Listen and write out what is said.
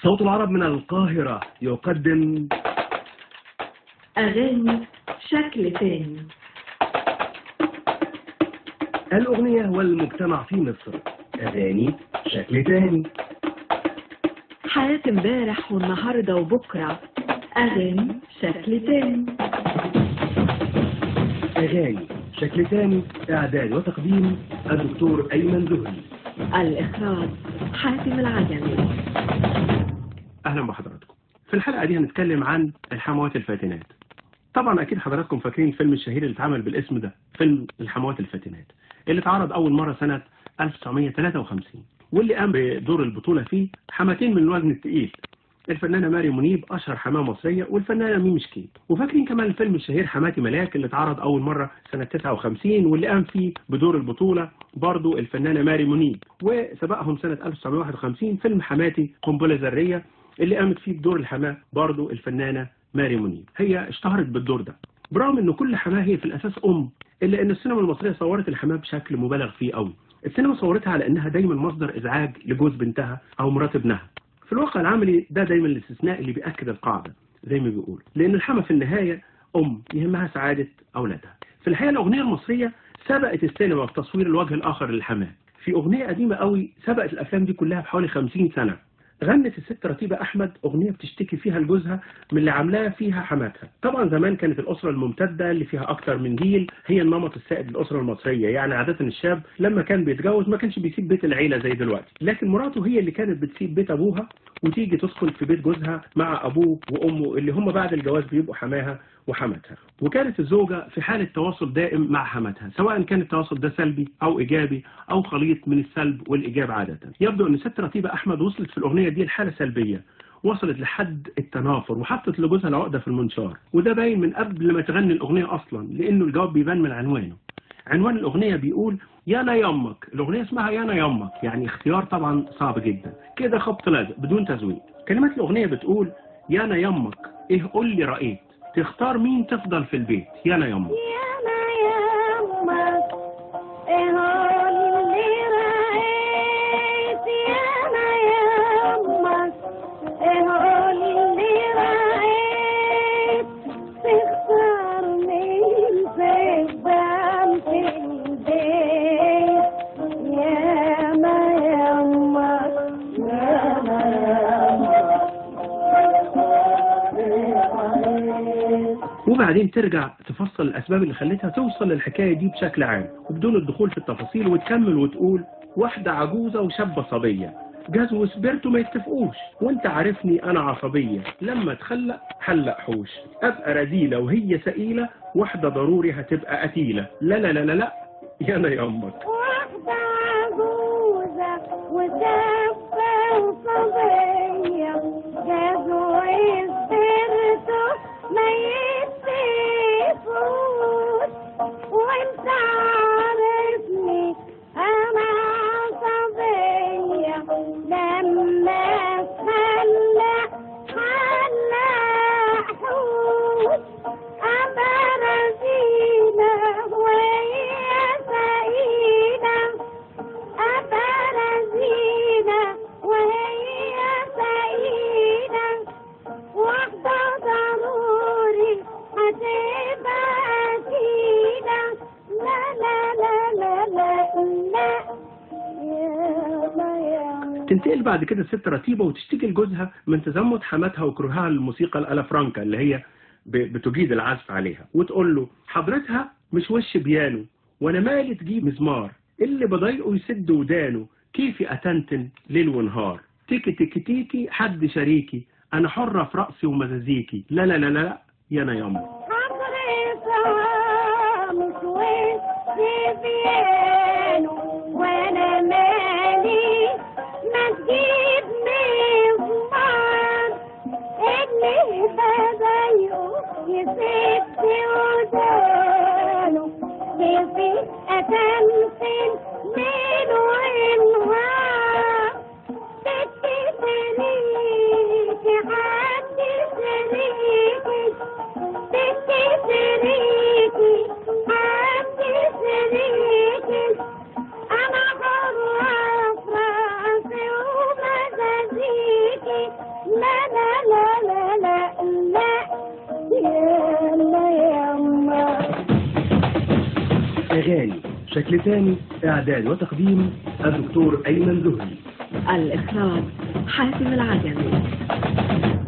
صوت العرب من القاهرة يقدم أغاني شكل تاني الأغنية والمجتمع في مصر أغاني شكل تاني حياة امبارح والنهاردة وبكرة أغاني شكل تاني أغاني شكل تاني إعداد وتقديم الدكتور أيمن زهري الإخراج حاتم العجمي أهلا بحضراتكم في الحلقة دي هنتكلم عن الحموات الفاتنات طبعا أكيد حضراتكم فاكرين الفيلم الشهير اللي اتعمل بالاسم ده فيلم الحموات الفاتنات اللي اتعرض أول مرة سنة 1953 واللي قام بدور البطولة فيه حماتين من الوزن الثقيل الفنانة ماري منيب أشهر حماة مصرية والفنانة ميمي شكيب وفاكرين كمان الفيلم الشهير حماتي ملاك اللي اتعرض أول مرة سنة 59 واللي قام فيه بدور البطولة برضو الفنانة ماري منيب وسبقهم سنة 1951 فيلم حماتي قنبلة ذرية اللي قامت فيه بدور الحماة برضو الفنانة ماري منيب هي اشتهرت بالدور ده برغم ان كل حماة هي في الاساس ام الا ان السينما المصرية صورت الحماة بشكل مبالغ فيه قوي السينما صورتها على انها دايما مصدر ازعاج لجوز بنتها او مرات ابنها في الواقع العملي ده دايما الاستثناء اللي بيأكد القاعدة زي ما بيقول لأن الحما في النهاية أم يهمها سعادة أولادها في الحقيقة الأغنية المصرية سبقت السينما في تصوير الوجه الآخر للحماة في أغنية قديمة قوي سبقت الأفلام دي كلها بحوالي 50 سنة غنت الست رتيبة أحمد أغنية بتشتكي فيها لجوزها من اللي عاملاه فيها حماتها طبعا زمان كانت الأسرة الممتدة اللي فيها أكتر من جيل هي النمط السائد للأسرة المصرية يعني عادة الشاب لما كان بيتجوز ما كانش بيسيب بيت العيلة زي دلوقتي لكن مراته هي اللي كانت بتسيب بيت أبوها وتيجي تدخل في بيت جوزها مع أبوه وأمه اللي هم بعد الجواز بيبقوا حماها وحماتها وكانت الزوجة في حالة تواصل دائم مع حماتها سواء كان التواصل ده سلبي أو إيجابي أو خليط من السلب والإيجاب عادة يبدو أن ست رتيبة أحمد وصلت في الأغنية دي لحالة سلبية وصلت لحد التنافر وحطت لجوزها العقدة في المنشار وده باين من قبل ما تغني الأغنية أصلا لأنه الجواب بيبان من عنوانه عنوان الأغنية بيقول يانا يمك الأغنية اسمها يانا يمك يعني اختيار طبعا صعب جدا كده خبط لازق بدون تزويد كلمات الأغنية بتقول يانا يمك إيه قول لي رأيت تختار مين تفضل في البيت يانا يمك يانا يمك اهولي رأيت يانا يمك اهولي رأيت تختار مين تفضل في البيت يانا يمك يانا يمك وبعدين ترجع تفصل الأسباب اللي خلتها توصل للحكاية دي بشكل عام وبدون الدخول في التفاصيل وتكمل وتقول واحدة عجوزة وشابة صبية جاز وسبرتوا ما يتفقوش وانت عارفني انا عصبية لما تخلق حلق حوش ابقى رذيلة وهي سئيلة واحدة ضروري هتبقى قتيلة لا لا لا لا لا يانا يامك واحدة عجوزة وشابة وصبية جازوا يسبرتوا ما يتفقوش وانت عارفني انا عصبية لما اتخلق حلق حوش أبا رزينة وهي سعيدة أبا رزينة وهي سعيدة واحدة ضروري هتبقى أكيدة لا لا لا لا لا لا يا يا تنتقل بعد كده الست رتيبة وتشتكي لجوزها من تزمت حماتها وكرهها للموسيقى الألا فرانكا اللي هي ب- بتجيد العزف عليها وتقول له حضرتها مش وش بيانو وانا مالي تجيب مزمار اللي بضايقه يسد ودانه كيفي اتنتن ليل ونهار تيكي تيكي تيكي حد شريكي انا حرة في رأسي ومزازيكي لا لا لا لا لا يانا ياما حضري صوامك وسيبيانه وانا مالي ما تجيب مزمار اللي بضايقه يسد ودانه كيفي اتمثل ليل ونهار تكي شريكي حد شريكي أغاني شكل تاني إعداد وتقديم الدكتور أيمن زهري الإخراج حاتم العجمي